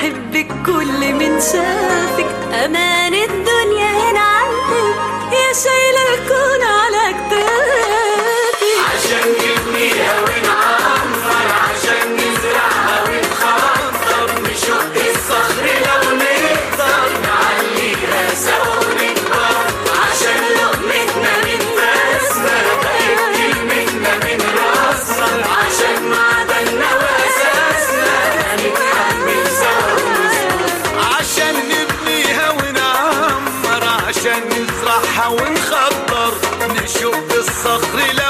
بحبك كل من شافك امان الدنيا هنا عندك يا شايله الكون على كتافك عشان نبنيها ونعمر عشان نزرعها ونخطر نشق الصخر لو نقدر نعليها سوا ونكبر عشان لقمتنا من فاسنا بقت كلمتنا من راسنا عشان معدننا واساسنا هنتحمل سوا ونصبر عشان نبنيها ونعمر عشان نزرعها ونخضر نشق الصخر لو